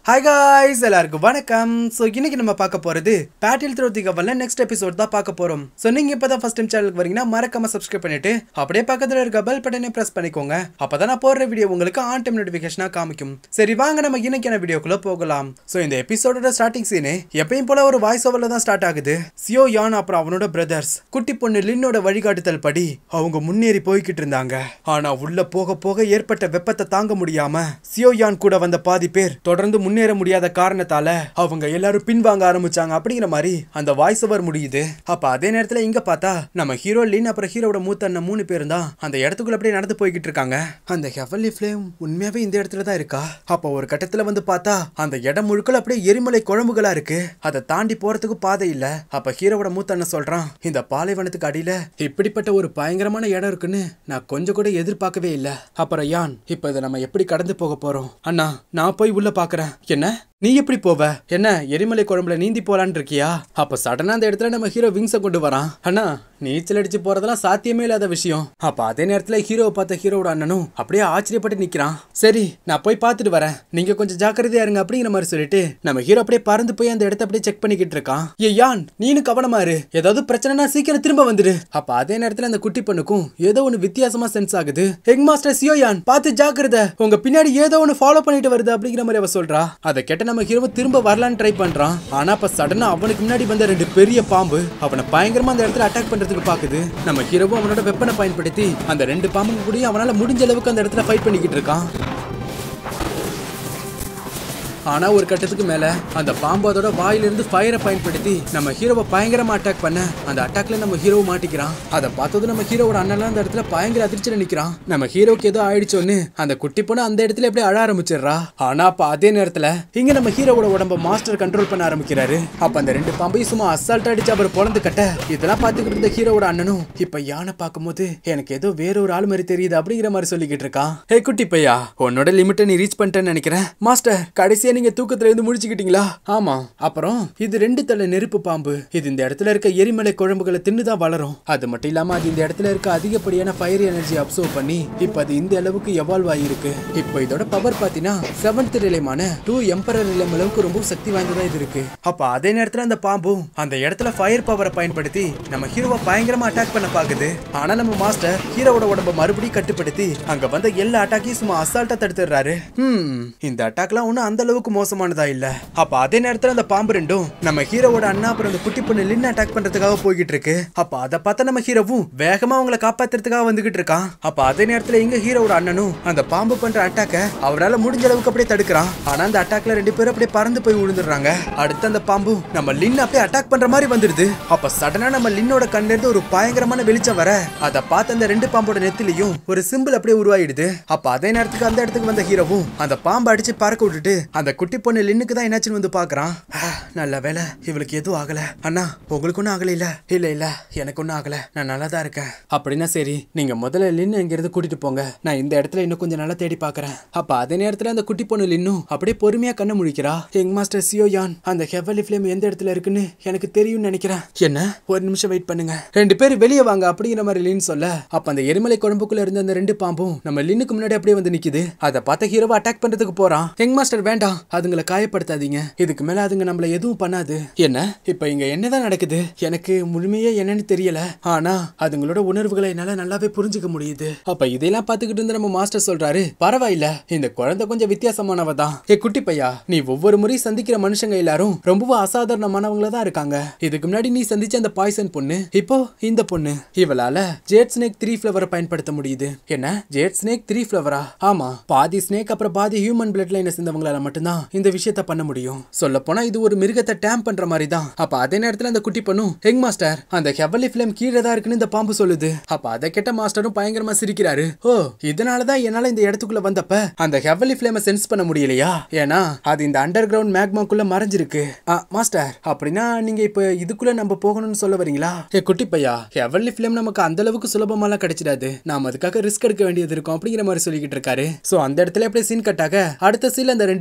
hi guys எல்லாருக்கும் வணக்கம் so இன்னைக்கு நம்ம பார்க்க போறது பேட்டில் த்ரோ தி கவல்ல நெக்ஸ்ட் எபிசோட் தான் பார்க்க போறோம் ஸோ நீங்க இப்பதான் ஃபர்ஸ்ட் டைம் சேனலுக்கு வரீங்கன்னா மறக்காம சப்ஸ்கிரைப் பண்ணிட்டு அப்படியே பக்கத்துல இருக்க பெல் பட்டனை பிரஸ் பண்ணிக்கோங்க அப்பதான் நான் போடுற வீடியோ உங்களுக்கு ஆன் டைம் நோட்டிஃபிகேஷனா காமிக்கும் சரி வாங்க நம்ம இன்னைக்கான வீடியோக்குள்ள போகலாம் ஸோ இந்த எபிசோடோட ஸ்டார்டிங் சீனு எப்பயும் போல ஒரு வாய்ஸ் ஓவர்ல தான் ஸ்டார்ட் ஆகுது சியோ யான் அப்புறம் அவனோட பிரதர்ஸ் குட்டி பொண்ணு லின்னோட வழிகாட்டுதல் படி அவங்க முன்னேறி போய்கிட்டு இருந்தாங்க ஆனா உள்ள போக போக ஏற்பட்ட வெப்பத்தை தாங்க முடியாம சியோ யான் கூட வந்த பாதி பேர் தொடர்ந்து முன்னேற முடியாத காரணத்தால அவங்க எல்லாரும் பின்வாங்க ஆரம்பிச்சாங்க அப்படிங்கிற மாதிரி அந்த வாய்ஸ் ஓவர் முடியுது அப்ப அதே நேரத்துல இங்க பார்த்தா நம்ம ஹீரோ லின் அப்புறம் ஹீரோட மூத்த அண்ணன் மூணு பேரும் தான் அந்த இடத்துக்குள்ள அப்படியே நடந்து போய்கிட்டு இருக்காங்க அந்த ஹெவன்லி ஃபிளேம் உண்மையாவே இந்த இடத்துல தான் இருக்கா அப்ப ஒரு கட்டத்துல வந்து பார்த்தா அந்த இடம் முழுக்கல அப்படியே எரிமலை குழம்புகளா இருக்கு அதை தாண்டி போறதுக்கு பாதை இல்ல அப்ப ஹீரோவோட மூத்த அண்ணன் சொல்றான் இந்த பாலைவனத்துக்கு அடியில இப்படிப்பட்ட ஒரு பயங்கரமான இடம் இருக்குன்னு நான் கொஞ்சம் கூட எதிர்பார்க்கவே இல்ல அப்புறம் யான் இப்ப இதை நம்ம எப்படி கடந்து போக போறோம் அண்ணா நான் போய் உள்ள பாக்குறேன் என்ன நீ எப்படி போவ என்ன எரிமலை குழம்புல நீந்தி போலான்னு இருக்கியா அப்ப சடனா அந்த இடத்துல நம்ம ஹீரோ விங்ஸ கொண்டு வரான் அண்ணா நீச்சல் அடிச்சு போறதெல்லாம் சாத்தியமே இல்லாத விஷயம் அப்ப அதே நேரத்துல ஹீரோவை பார்த்த ஹீரோவோட அண்ணனும் அப்படியே ஆச்சரியப்பட்டு நிக்கிறான் சரி நான் போய் பார்த்துட்டு வரேன் நீங்க கொஞ்சம் ஜாக்கிரதையா இருங்க அப்படிங்கிற மாதிரி சொல்லிட்டு நம்ம ஹீரோ அப்படியே பறந்து போய் அந்த இடத்த அப்படியே செக் பண்ணிக்கிட்டு இருக்கான் ஏ யான் நீனு கவனமா இரு ஏதாவது பிரச்சனைனா சீக்கிரம் திரும்ப வந்துடு அப்ப அதே நேரத்துல அந்த குட்டி பொண்ணுக்கும் ஏதோ ஒண்ணு வித்தியாசமா சென்ஸ் ஆகுது ஹெங் மாஸ்டர் சியோ யான் பார்த்து ஜாக்கிரதை உங்க பின்னாடி ஏதோ ஒண்ணு ஃபாலோ பண்ணிட்டு வருது அப்படிங்கிற மாதிரி அவ சொல்றா அதை கேட்ட நம்ம ஹீரோ திரும்ப வரலான்னு ட்ரை பண்றான் ஆனா அப்ப சடனா அவனுக்கு முன்னாடி வந்த ரெண்டு பெரிய பாம்பு அவனை பயங்கரமா அந்த இடத்துல அட்டாக் பண்றதுக்கு பாக்குது நம்ம ஹீரோவும் அவனோட வெப்பனை பயன்படுத்தி அந்த ரெண்டு பாம்புங்க கூடயும் அவனால முடிஞ்ச அளவுக்கு அந்த இடத்துல ஃபைட் பண்ணிக்கிட்டு இருக்கான் ஆனா ஒரு கட்டத்துக்கு மேல அந்த பாம்பு அதோட வாயிலிருந்து ஃபயரை பயன்படுத்தி நம்ம ஹீரோவை பயங்கரமா அட்டாக் பண்ண அந்த அட்டாக்ல நம்ம ஹீரோவை மாட்டிக்கிறான் அதை பார்த்ததும் நம்ம ஹீரோவோட அண்ணன்லாம் அந்த இடத்துல பயங்கர அதிர்ச்சியில நிக்கிறான் நம்ம ஹீரோக்கு ஏதோ ஆயிடுச்சோன்னு அந்த குட்டி பொண்ணு அந்த இடத்துல அப்படியே அழ ஆரம்பிச்சிடுறா ஆனா அப்ப அதே நேரத்துல இங்க நம்ம ஹீரோவோட உடம்ப மாஸ்டர் கண்ட்ரோல் பண்ண ஆரம்பிக்கிறாரு அப்ப அந்த ரெண்டு பாம்பையும் சும்மா அசால்ட் அடிச்சு அவர் பொழந்து கட்ட இதெல்லாம் பார்த்துக்கிட்டு இருந்த ஹீரோவோட அண்ணனும் இப்ப யானை பார்க்கும்போது எனக்கு ஏதோ வேற ஒரு ஆள் மாதிரி தெரியுது அப்படிங்கிற மாதிரி சொல்லிக்கிட்டு இருக்கான் ஹே குட்டி பையா உன்னோட லிமிட்டை நீ ரீச் பண்ணிட்டேன்னு நினைக்கிறேன் மாஸ்டர் கடைசியா நீங்க தூக்கத்துல இருந்து முடிச்சுக்கிட்டீங்களா ஆமா அப்புறம் இது ரெண்டு தலை நெருப்பு பாம்பு இது இந்த இடத்துல இருக்க எரிமலை குழம்புகளை தின்னுதான் வளரும் அது மட்டும் இல்லாம அது இந்த இடத்துல இருக்க அதிகப்படியான ஃபயர் எனர்ஜி அப்சர்வ் பண்ணி இப்ப அது இந்த அளவுக்கு எவால்வ் ஆகிருக்கு இப்போ இதோட பவர் பாத்தீங்கன்னா செவன்த் நிலையமான டூ எம்பரர் நிலையம் அளவுக்கு ரொம்ப சக்தி வாய்ந்ததா இது இருக்கு அப்ப அதே நேரத்துல அந்த பாம்பும் அந்த இடத்துல ஃபயர் பவரை பயன்படுத்தி நம்ம ஹீரோவை பயங்கரமா அட்டாக் பண்ண பாக்குது ஆனா நம்ம மாஸ்டர் ஹீரோவோட உடம்ப மறுபடியும் கட்டுப்படுத்தி அங்க வந்த எல்லா அட்டாக்கையும் சும்மா அசால்ட்டா தடுத்துடுறாரு ஹம் இந்த அட்டாக்லாம் ஒன்றும் அந்த அளவுக்கு மோசமானதா இல்ல அப்ப அதே நேரத்துல அந்த பாம்பு ரெண்டும் நம்ம ஹீரோவோட அண்ணா அப்புறம் அந்த குட்டி பொண்ணு லின்னு அட்டாக் பண்றதுக்காக போய்கிட்டு இருக்கு அப்ப அதை பார்த்த நம்ம ஹீரோவும் வேகமா அவங்கள காப்பாத்துறதுக்காக வந்துகிட்டு இருக்கான் அப்ப அதே நேரத்துல எங்க ஹீரோவோட அண்ணனும் அந்த பாம்பு பண்ற அட்டாக்க அவரால முடிஞ்ச அளவுக்கு அப்படியே தடுக்கிறான் ஆனா அந்த அட்டாக்ல ரெண்டு பேரும் அப்படியே பறந்து போய் விழுந்துடுறாங்க அடுத்து அந்த பாம்பு நம்ம லின் அப்படியே அட்டாக் பண்ற மாதிரி வந்துடுது அப்ப சடனா நம்ம லின்னோட கண்ணுல இருந்து ஒரு பயங்கரமான வெளிச்சம் வர அதை பார்த்து அந்த ரெண்டு பாம்போட நெத்திலையும் ஒரு சிம்பிள் அப்படியே உருவாயிடுது அப்ப அதே நேரத்துக்கு அந்த இடத்துக்கு வந்த ஹீரோவும் அந்த பாம்பை அடிச்சு பறக்க விட்டுட்டு அந்த குட்டி பொண்ணு லின்னுக்கு தான் என்னாச்சுன்னு வந்து பாக்குறான் நல்ல வேலை இவளுக்கு எதுவும் ஆகல அண்ணா உங்களுக்கு ஒன்றும் ஆகல இல்ல இல்ல இல்ல எனக்கு ஒன்றும் ஆகல நான் நல்லா தான் இருக்கேன் அப்படின்னா சரி நீங்க முதல்ல லின்னு இங்கிருந்து கூட்டிட்டு போங்க நான் இந்த இடத்துல இன்னும் கொஞ்சம் நல்லா தேடி பாக்குறேன் அப்ப அதே நேரத்துல அந்த குட்டி பொண்ணு லின்னும் அப்படியே பொறுமையா கண்ண முழிக்கிறா எங் மாஸ்டர் சியோ யான் அந்த ஹெவலி ஃபிளேம் எந்த இடத்துல இருக்குன்னு எனக்கு தெரியும்னு நினைக்கிறேன் என்ன ஒரு நிமிஷம் வெயிட் பண்ணுங்க ரெண்டு பேரும் வெளியே வாங்க அப்படிங்கிற மாதிரி லின் சொல்ல அப்ப அந்த எரிமலை குழம்புக்குள்ள இருந்த அந்த ரெண்டு பாம்பும் நம்ம லின்னுக்கு முன்னாடி அப்படியே வந்து நிக்குது அதை பார்த்த ஹீரோவை அட்டாக் பண்றதுக்கு போறான் எங் மாஸ்டர் வேண்டாம் அதுங்களை காயப்படுத்தாதீங்க இதுக்கு மேல அதுங்க நம்மள எதுவும் பண்ணாது என்ன இப்ப இங்க என்னதான் நடக்குது எனக்கு முழுமையே என்னன்னு தெரியல ஆனா அதுங்களோட உணர்வுகளை என்னால நல்லாவே புரிஞ்சுக்க முடியுது அப்ப இதெல்லாம் பாத்துக்கிட்டு இருந்த நம்ம மாஸ்டர் சொல்றாரு பரவாயில்ல இந்த குழந்தை கொஞ்சம் வித்தியாசமானவ தான் ஏ குட்டி பையா நீ ஒவ்வொரு முறையும் சந்திக்கிற மனுஷங்க எல்லாரும் ரொம்பவும் அசாதாரணமானவங்கள தான் இருக்காங்க இதுக்கு முன்னாடி நீ சந்திச்ச அந்த பாய்சன் பொண்ணு இப்போ இந்த பொண்ணு இவளால ஜேட் ஸ்னேக் த்ரீ ஃபிளவரை பயன்படுத்த முடியுது என்ன ஜேட் ஸ்னேக் த்ரீ ஃபிளவரா ஆமா பாதி ஸ்னேக் அப்புறம் பாதி ஹியூமன் பிளட் லைனை சேர்ந்தவங்களால மட்டும்தான் இந்த விஷயத்த பண்ண முடியும் சொல்ல போனா இது ஒரு மிருகத்தை டேம் பண்ற மாதிரி தான் அப்ப அதே நேரத்துல அந்த குட்டி பொண்ணும் ஹெங் மாஸ்டர் அந்த ஹெவலி ஃபிளேம் கீழே தான் இருக்குன்னு இந்த பாம்பு சொல்லுது அப்ப அதை கேட்ட மாஸ்டரும் பயங்கரமா சிரிக்கிறாரு ஓ இதனாலதான் என்னால இந்த இடத்துக்குள்ள வந்தப்ப அந்த ஹெவலி ஃபிளேமை சென்ஸ் பண்ண முடியலையா ஏன்னா அது இந்த அண்டர் கிரவுண்ட் மேக்மாக்குள்ள மறைஞ்சிருக்கு ஆ, மாஸ்டர் அப்படின்னா நீங்க இப்ப இதுக்குள்ள நம்ம போகணும்னு சொல்ல வரீங்களா ஏ குட்டி பையா ஹெவன்லி ஃபிளேம் நமக்கு அந்த அளவுக்கு சுலபமாலாம் கிடைச்சிடாது நாம அதுக்காக ரிஸ்க் எடுக்க வேண்டியது இருக்கும் அப்படிங்கிற மாதிரி சொல்லிக்கிட்டு இருக்காரு சோ அந்த இடத்துல அப்படியே சீன் கட்டாக அடுத்த சீல் அந்த ரெண்டு பாம்பும்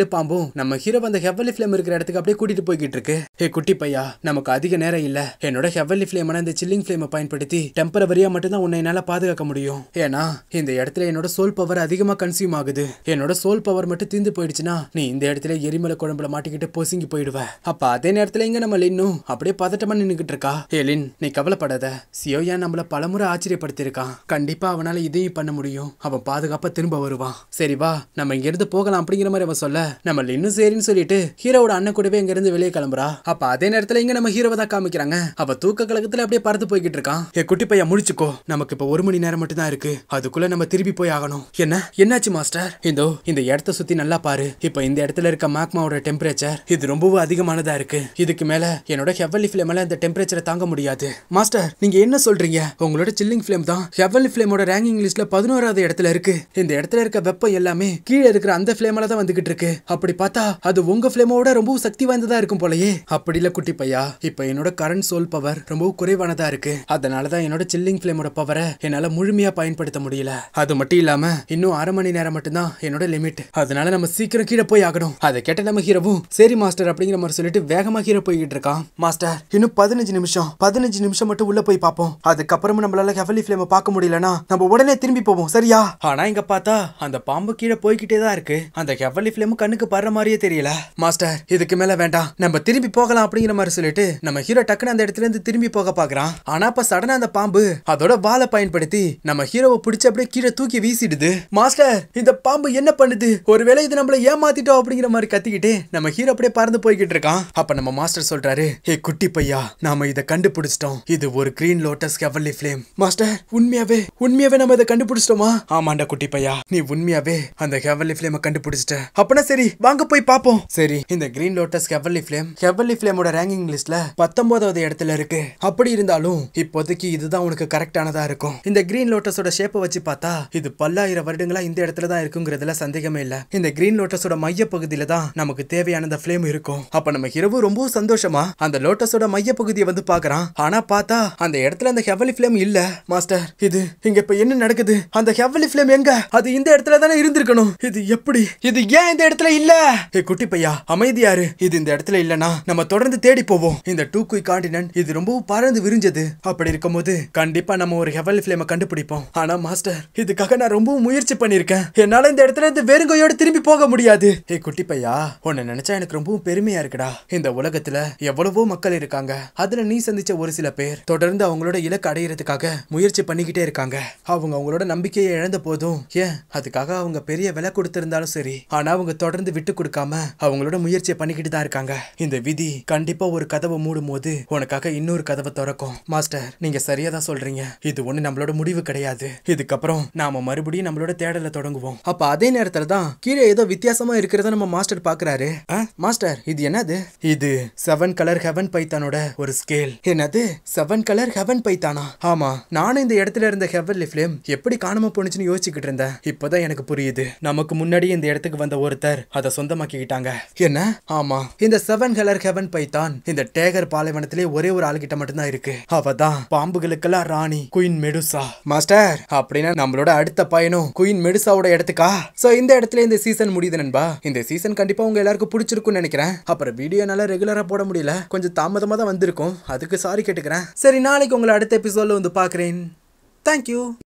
ஹீரோவும் நம்ம ஹீரோ அந்த ஹெவலி ஃபிளேம் இருக்கிற இடத்துக்கு அப்படியே கூட்டிட்டு போய்கிட்டு இருக்கு ஹே குட்டி பையா நமக்கு அதிக நேரம் இல்ல என்னோட ஹெவலி ஃபிளேமான இந்த சில்லிங் ஃபிளேமை பயன்படுத்தி டெம்பரவரியா மட்டும்தான் உன்னை என்னால பாதுகாக்க முடியும் ஏன்னா இந்த இடத்துல என்னோட சோல் பவர் அதிகமா கன்சியூம் ஆகுது என்னோட சோல் பவர் மட்டும் தீந்து போயிடுச்சுன்னா நீ இந்த இடத்துல எரிமலை குழம்புல மாட்டிக்கிட்டு பொசுங்கி போயிடுவ அப்ப அதே நேரத்துல இங்க நம்ம லின்னும் அப்படியே பதட்டமா நின்னுகிட்டு இருக்கா ஏ லின் நீ கவலைப்படாத சியோயா நம்மள பலமுறை ஆச்சரியப்படுத்தியிருக்கான் கண்டிப்பா அவனால இதையும் பண்ண முடியும் அவன் பாதுகாப்பா திரும்ப வருவான் சரி வா நம்ம இங்க இருந்து போகலாம் அப்படிங்கிற மாதிரி அவன் சொல்ல நம்ம லின்னும் சரின்னு சொல்லிட்டு ஹீரோவோட அண்ணன் கூடவே இங்க இருந்து வெளியே கிளம்புறா அப்ப அதே நேரத்துல இங்க நம்ம ஹீரோவை தான் காமிக்கிறாங்க அவ தூக்க கலக்கத்துல அப்படியே பறந்து போய்கிட்டு இருக்கான் ஏ குட்டி பையன் முடிச்சுக்கோ நமக்கு இப்ப ஒரு மணி நேரம் மட்டும் தான் இருக்கு அதுக்குள்ள நம்ம திரும்பி போய் ஆகணும் என்ன என்னாச்சு மாஸ்டர் இந்தோ இந்த இடத்த சுத்தி நல்லா பாரு இப்ப இந்த இடத்துல இருக்க மேக்மாவோட டெம்பரேச்சர் இது ரொம்பவும் அதிகமானதா இருக்கு இதுக்கு மேல என்னோட ஹெவலி ஃபிளேம்ல இந்த டெம்பரேச்சரை தாங்க முடியாது மாஸ்டர் நீங்க என்ன சொல்றீங்க உங்களோட சில்லிங் ஃபிளேம் தான் ஹெவலி ஃபிளேமோட ரேங்கிங் லிஸ்ட்ல பதினோராவது இடத்துல இருக்கு இந்த இடத்துல இருக்க வெப்பம் எல்லாமே கீழே இருக்கிற அந்த ஃபிளேமால தான் வந்துகிட்டு இருக்கு அப்படி பார்த்தா அது உங்க ஃபிளேமோட ரொம்பவும் சக்தி வாய்ந்ததா இருக்கும் போலயே அப்படி இல்ல குட்டி பையா இப்ப என்னோட கரண்ட் சோல் பவர் ரொம்பவும் குறைவானதா இருக்கு அதனாலதான் என்னோட சில்லிங் ஃபிளேமோட பவரை என்னால முழுமையா பயன்படுத்த முடியல அது மட்டும் இல்லாம இன்னும் அரை மணி நேரம் மட்டும்தான் என்னோட லிமிட் அதனால நம்ம சீக்கிரம் கீழே போய் ஆகணும் அதை கேட்ட நம்ம ஹீரோவும் சரி மாஸ்டர் அப்படிங்கிற மாதிரி சொல்லிட்டு வேகமா ஹீரோ போய்கிட்டு இருக்கான் மாஸ்டர் இன்னும் பதினஞ்சு நிமிஷம் பதினஞ்சு நிமிஷம் மட்டும் உள்ள போய் பார்ப்போம் அதுக்கப்புறமும் நம்மளால ஹெவலி ஃபிளேமை பார்க்க முடியலனா நம்ம உடனே திரும்பி போவோம் சரியா ஆனா இங்க பார்த்தா அந்த பாம்பு கீழே போய்கிட்டே தான் இருக்கு அந்த ஹெவலி ஃபிளேம் கண்ணுக்கு படுற மாதிரியே தெரியல மாஸ்டர் இதுக்கு மேல வேண்டாம் நம்ம திரும்பி போகலாம் அப்படிங்கிற மாதிரி சொல்லிட்டு நம்ம ஹீரோ டக்குன்னு அந்த இடத்துல இருந்து திரும்பி போக பாக்குறான் ஆனா அப்ப சடனா அந்த பாம்பு அதோட வாலை பயன்படுத்தி நம்ம ஹீரோவை பிடிச்சு அப்படியே கீழே தூக்கி வீசிடுது மாஸ்டர் இந்த பாம்பு என்ன பண்ணுது ஒருவேளை இது நம்மள ஏமாத்திட்டோம் அப்படிங்கிற மாதிரி கத்திக்கிட்டு நம்ம ஹீரோ அப்படியே பறந்து போய்கிட்டு இருக்கான் அப்ப நம்ம மாஸ்டர் சொல்றாரு ஏ குட்டி பையா நாம இதை கண்டுபிடிச்சிட்டோம் இது ஒரு green lotus heavenly flame master உண்மையாவே உண்மையாவே நம்ம இதை கண்டுபிடிச்சிட்டோமா ஆமாண்டா குட்டி பையா நீ உண்மையாவே அந்த ஹெவன்லி ஃபிளேமை கண்டுபிடிச்சிட்ட அப்பனா சரி வாங்க போய் பாப்போம் சரி இந்த green lotus heavenly flame heavenly ஃபிளேமோட ரேங்கிங் லிஸ்ட்ல பத்தொன்பதாவது இடத்துல இருக்கு அப்படி இருந்தாலும் இப்போதைக்கு இதுதான் உனக்கு கரெக்டானதா இருக்கும் இந்த கிரீன் லோட்டஸோட ஷேப்பை வச்சு பார்த்தா இது பல்லாயிரம் வருடங்களா இந்த இடத்துல தான் இருக்குங்கிறதுல சந்தேகமே இல்ல இந்த கிரீன் லோட்டஸோட மைய பகுதியில தான் நமக்கு தேவையான அந்த ஃபிளேம் இருக்கும் அப்ப நம்ம இரவு ரொம்ப சந்தோஷமா அந்த லோட்டஸோட மைய பகுதியை வந்து பாக்குறான் ஆனா பார்த்தா அந்த இடத்துல அந்த ஹெவலி ஃபிளேம் இல்ல மாஸ்டர் இது இங்க இப்ப என்ன நடக்குது அந்த ஹெவலி ஃபிளேம் எங்க அது இந்த இடத்துல தானே இருந்திருக்கணும் இது எப்படி இது ஏன் இந்த இடத்துல இல்ல ஏ குட்டி பையா அமைதியாரு இது இந்த இடத்துல இல்லனா நம்ம தொடர்ந்து தேடி போவோம் இந்த டூ குய் காண்டினன்ட் இது ரொம்பவும் பறந்து விரிஞ்சது அப்படி இருக்கும்போது கண்டிப்பா நம்ம ஒரு ஹெவல் ஃபிளேமை கண்டுபிடிப்போம் ஆனா மாஸ்டர் இதுக்காக நான் ரொம்பவும் முயற்சி பண்ணிருக்கேன் என்னால இந்த இடத்துல இருந்து வெறுங்கையோட திரும்பி போக முடியாது ஏ குட்டி பையா உன்னை நினைச்சா எனக்கு ரொம்பவும் பெருமையா இருக்குடா இந்த உலகத்துல எவ்வளவோ மக்கள் இருக்காங்க அதுல நீ சந்திச்ச ஒரு சில பேர் தொடர்ந்து அவங்களோட இலக்கு அடையிறதுக்காக முயற்சி பண்ணிக்கிட்டே இருக்காங்க அவங்க அவங்களோட நம்பிக்கையை இழந்த போதும் ஏன் அதுக்காக அவங்க பெரிய விலை கொடுத்திருந்தாலும் சரி ஆனா அவங்க தொடர்ந்து விட்டு கொடுக்காம அவங்களோட முயற்சியை பண்ணிக்கிட்டு தான் இருக்காங்க இந்த விதி கண்டிப்பா ஒரு கதவை மூடும் போது உனக்காக இன்னொரு கதவை திறக்கும் மாஸ்டர் நீங்க சரியா தான் சொல்றீங்க இது ஒண்ணு நம்மளோட முடிவு கிடையாது இதுக்கப்புறம் நாம மறுபடியும் நம்மளோட தேடலை தொடங்குவோம் அப்ப அதே நேரத்துல தான் கீழே ஏதோ வித்தியாசமா இருக்கிறத நம்ம மாஸ்டர் பாக்குறாரு ஆ, மாஸ்டர் இது என்னது இது செவன் கலர் ஹெவன் பைத்தானோட ஒரு ஸ்கேல் என்னது செவன் கலர் ஹெவன் பைத்தானா ஆமா நானும் இந்த இடத்துல இருந்த ஹெவன்லி ஃபிளேம் எப்படி காணாம போனுச்சுன்னு யோசிச்சுக்கிட்டு இருந்தேன் இப்பதான் எனக்கு புரியுது நமக்கு முன்னாடி இந்த இடத்துக்கு வந்த ஒருத்தர் அதை சொந்தமாக்கிக்கிட்டாங்க என்ன ஆமா இந்த செவன் கலர் ஹெவன் பைத்தான் இந்த டேகர் பாலைவனத்திலே ஒரே ஒரு ஆளுகிட்ட மட்டும்தான் இருக்கு அவ தான் பாம்புகளுக்கெல்லாம் ராணி குயின் மெடுசா மாஸ்டர் அப்படின்னா நம்மளோட அடுத்த பயணம் குயின் மெடுசாவோட இடத்துக்கா சோ இந்த இடத்துல இந்த சீசன் முடியுது நண்பா இந்த சீசன் கண்டிப்பா உங்க எல்லாருக்கும் பிடிச்சிருக்கும்னு நினைக்கிறேன் அப்புறம் வீடியோ நல்லா ரெகுலரா போட முடியல கொஞ்சம் தாமதமா தான் வந்திருக்கும் அதுக்கு சாரி கேட்டுக்கிறேன் சரி நாளைக்கு உங்களை அடுத்த எபிசோட்ல வந்து பாக்குறேன் தேங்க்யூ